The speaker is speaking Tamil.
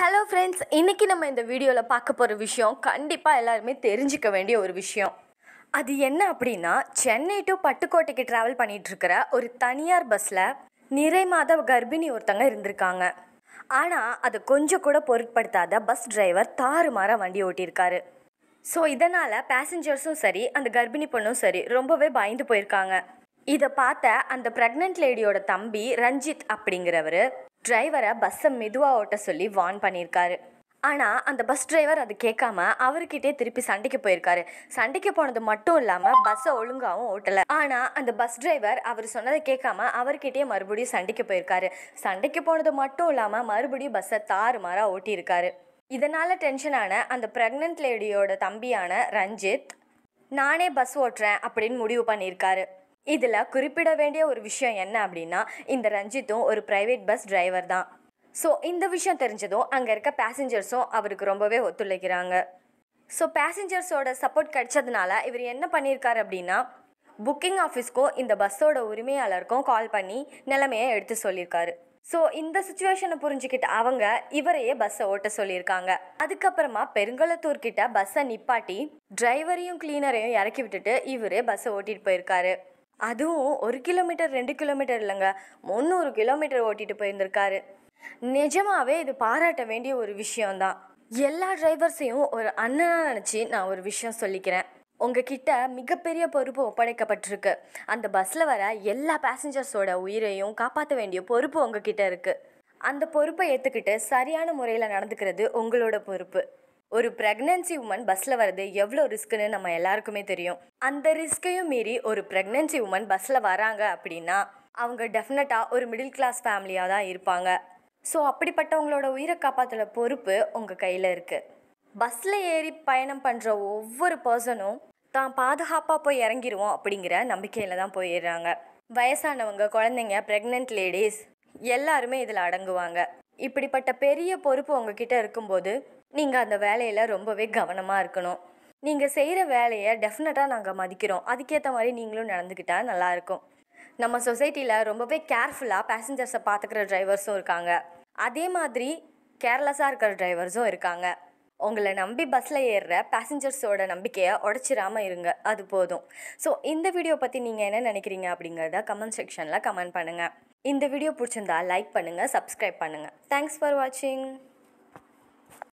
ஹலோ ஃப்ரெண்ட்ஸ் இன்னைக்கு நம்ம இந்த வீடியோவில் பார்க்க போகிற விஷயம் கண்டிப்பாக எல்லாருமே தெரிஞ்சுக்க வேண்டிய ஒரு விஷயம் அது என்ன அப்படின்னா சென்னை டு பட்டுக்கோட்டைக்கு ட்ராவல் பண்ணிட்டு இருக்கிற ஒரு தனியார் பஸ்ஸில் நிறை மாத கர்ப்பிணி ஒருத்தங்க இருந்திருக்காங்க ஆனால் அதை கொஞ்சம் கூட பொருட்படுத்தாத பஸ் டிரைவர் தாறுமாறாக வண்டி ஓட்டியிருக்காரு ஸோ இதனால் பேசஞ்சர்ஸும் சரி அந்த கர்ப்பிணி பொண்ணும் சரி ரொம்பவே பயந்து போயிருக்காங்க இதை பார்த்த அந்த ப்ரெக்னென்ட் லேடியோட தம்பி ரஞ்சித் அப்படிங்கிறவர் டிரைவரை பஸ்ஸை மெதுவாக ஓட்ட சொல்லி வார்ன் பண்ணியிருக்காரு ஆனால் அந்த பஸ் டிரைவர் அது கேட்காம அவர்கிட்டே திருப்பி சண்டைக்கு போயிருக்காரு சண்டைக்கு போனது மட்டும் இல்லாமல் பஸ்ஸை ஒழுங்காகவும் ஓட்டலை ஆனால் அந்த பஸ் டிரைவர் அவர் சொன்னதை கேட்காம அவர்கிட்டயே மறுபடியும் சண்டைக்கு போயிருக்காரு சண்டைக்கு போனது மட்டும் இல்லாமல் மறுபடியும் பஸ்ஸை தாறுமாறாக ஓட்டியிருக்காரு இதனால் டென்ஷனான அந்த ப்ரெக்னென்ட் லேடியோட தம்பியான ரஞ்சித் நானே பஸ் ஓட்டுறேன் அப்படின்னு முடிவு பண்ணியிருக்காரு இதில் குறிப்பிட வேண்டிய ஒரு விஷயம் என்ன அப்படின்னா இந்த ரஞ்சித்தும் ஒரு ப்ரைவேட் பஸ் டிரைவர் தான் ஸோ இந்த விஷயம் தெரிஞ்சதும் அங்கே இருக்க பேசஞ்சர்ஸும் அவருக்கு ரொம்பவே ஒத்துழைக்கிறாங்க ஸோ பேசஞ்சர்ஸோட சப்போர்ட் கிடைச்சதுனால இவர் என்ன பண்ணியிருக்காரு அப்படின்னா புக்கிங் ஆஃபீஸ்க்கும் இந்த பஸ்ஸோட உரிமையாளருக்கும் கால் பண்ணி நிலைமையை எடுத்து சொல்லியிருக்காரு ஸோ இந்த சுச்சுவேஷனை புரிஞ்சுக்கிட்ட அவங்க இவரையே பஸ்ஸை ஓட்ட சொல்லியிருக்காங்க அதுக்கப்புறமா பெருங்கலத்தூர் கிட்ட பஸ்ஸை நிப்பாட்டி டிரைவரையும் கிளீனரையும் இறக்கி விட்டுட்டு இவரே பஸ்ஸை ஓட்டிட்டு போயிருக்காரு அதுவும் ஒரு கிலோமீட்டர் ரெண்டு கிலோமீட்டர் இல்லைங்க முந்நூறு கிலோமீட்டர் ஓட்டிட்டு போயிருந்திருக்காரு நிஜமாவே இது பாராட்ட வேண்டிய ஒரு விஷயம்தான் எல்லா டிரைவர்ஸையும் ஒரு அண்ணனாக நினச்சி நான் ஒரு விஷயம் சொல்லிக்கிறேன் உங்ககிட்ட மிகப்பெரிய பொறுப்பு ஒப்படைக்கப்பட்டிருக்கு அந்த பஸ்ஸில் வர எல்லா பேசஞ்சர்ஸோட உயிரையும் காப்பாற்ற வேண்டிய பொறுப்பு உங்ககிட்ட இருக்குது அந்த பொறுப்பை ஏற்றுக்கிட்டு சரியான முறையில் நடந்துக்கிறது உங்களோட பொறுப்பு ஒரு ப்ரெக்னென்சி உமன் பஸ்ஸில் வர்றது எவ்வளோ ரிஸ்க்குன்னு நம்ம எல்லாருக்குமே தெரியும் அந்த ரிஸ்க்கையும் மீறி ஒரு ப்ரெக்னென்சி உமன் பஸ்ஸில் வராங்க அப்படின்னா அவங்க டெஃபினட்டாக ஒரு மிடில் கிளாஸ் ஃபேமிலியாக தான் இருப்பாங்க ஸோ அப்படிப்பட்டவங்களோட உயிரை காப்பாற்றுற பொறுப்பு உங்கள் கையில் இருக்குது பஸ்ஸில் ஏறி பயணம் பண்ணுற ஒவ்வொரு பர்சனும் தான் பாதுகாப்பாக போய் இறங்கிடுவோம் அப்படிங்கிற நம்பிக்கையில் தான் போயிடுறாங்க வயசானவங்க குழந்தைங்க ப்ரெக்னென்ட் லேடிஸ் எல்லாருமே இதில் அடங்குவாங்க இப்படிப்பட்ட பெரிய பொறுப்பு உங்ககிட்ட இருக்கும்போது நீங்கள் அந்த வேலையில் ரொம்பவே கவனமாக இருக்கணும் நீங்கள் செய்கிற வேலையை டெஃபினட்டாக நாங்கள் மதிக்கிறோம் அதுக்கேற்ற மாதிரி நீங்களும் நடந்துக்கிட்டால் நல்லாயிருக்கும் நம்ம சொசைட்டியில் ரொம்பவே கேர்ஃபுல்லாக பேசஞ்சர்ஸை பார்த்துக்கிற டிரைவர்ஸும் இருக்காங்க அதே மாதிரி கேர்லெஸ்ஸாக இருக்கிற டிரைவர்ஸும் இருக்காங்க உங்களை நம்பி பஸ்ஸில் ஏறுற பேசஞ்சர்ஸோட நம்பிக்கையை உடச்சிராம இருங்க அது போதும் ஸோ இந்த வீடியோ பற்றி நீங்கள் என்ன நினைக்கிறீங்க அப்படிங்கிறத கமெண்ட் செக்ஷனில் கமெண்ட் பண்ணுங்கள் இந்த வீடியோ பிடிச்சிருந்தா லைக் பண்ணுங்கள் சப்ஸ்கிரைப் பண்ணுங்கள் தேங்க்ஸ் ஃபார் வாட்சிங்